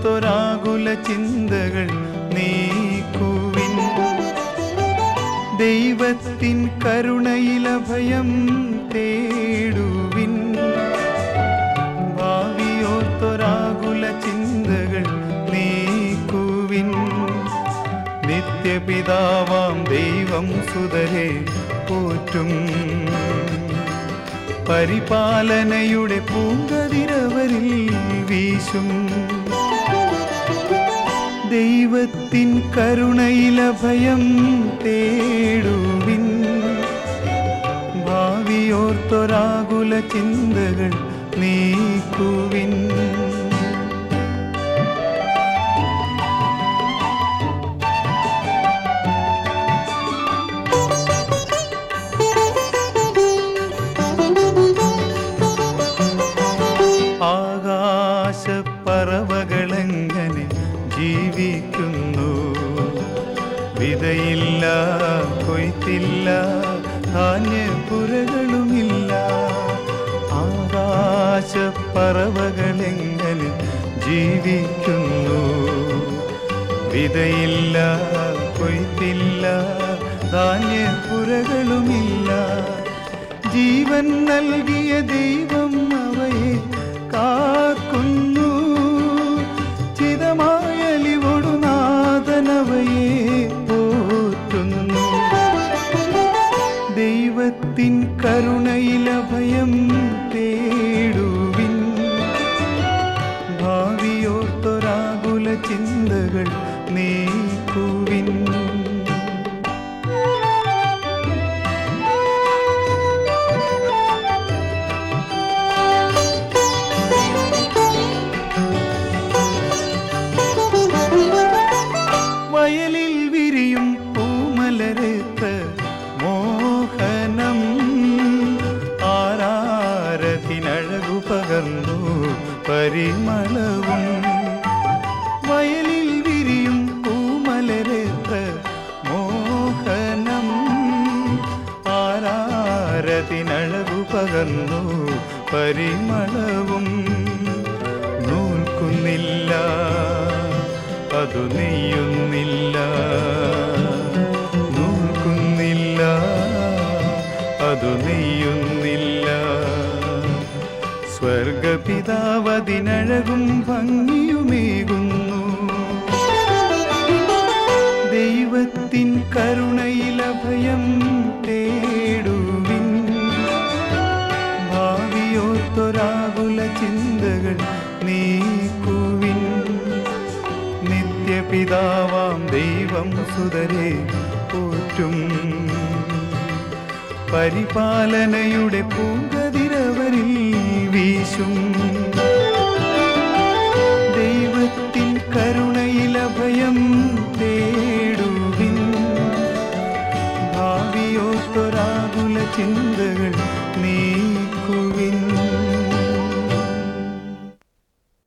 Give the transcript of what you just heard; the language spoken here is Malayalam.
ഭാവിയോർത്തൊരാകുല ചിന്തകൾ നീക്കുവിൻ ദൈവത്തിൻ കരുണയിലഭയം തേടുവിൻ ഭാവിയോർത്തൊരാകുല ചിന്തകൾ നീക്കുവിൻ നിത്യപിതാവാം ദൈവം സുതരെ പോറ്റും പരിപാലനയുടെ പൂങ്കതിരവരിൽ വീശും ദൈവത്തിൻ കരുണയിലഭയം തേടുവിൻ ഭാവിയോർത്തൊരാകുല ചിന്തകൾ നീക്കുവിൻ ആകാശപ്പറവകളെങ്ങനെ ജീവിക്കുന്നു വിതയില്ല കൊയ്ത്തില്ല ധാന്യപ്പുരകളുമില്ല ആകാശപ്പറവകളെങ്ങനെ ജീവിക്കുന്നു വിതയില്ല കൊയ്ത്തില്ല ധാന്യപ്പുരകളുമില്ല ജീവൻ നൽകിയ ദൈവം അവയെ കാക്കുന്നു ചിതമായലിവൊടു നാഥനവയെ പോറ്റുന്നു ദൈവത്തിൻ കരുണയിലഭയം തേടുവിൻ ഭാവിയോർത്തൊരാകുല ചിന്തകൾ നീക്കുവിൻ വയലിൽ വിരിയും പൂമലരത്ത് മോഹനം ആരാരത്തിനഴകു പകർന്നു പരിമളവും വയലിൽ വിരിയും പൂമലരത്ത് മോഹനം ആരാരത്തിനഴകു പകർന്നു പരിമളവും നൂൽക്കുന്നില്ല അതു നെയ്യുന്നില്ല നൂൽക്കുന്നില്ല അതു നെയ്യുന്നില്ല സ്വർഗപിതാവതിനഴകും ഭംഗിയുമേകുന്നു ദൈവത്തിൻ കരുണയിലഭയം തേടുവിൻ ഭാവിയോർത്തൊരാകുല ചിന്തകൾ നീക്കുവിൻ നിത്യപിതാവാം ദൈവം സുതരെ പോറ്റും പരിപാലനയുടെ പൂങ്കതിരവരിൽ വീശും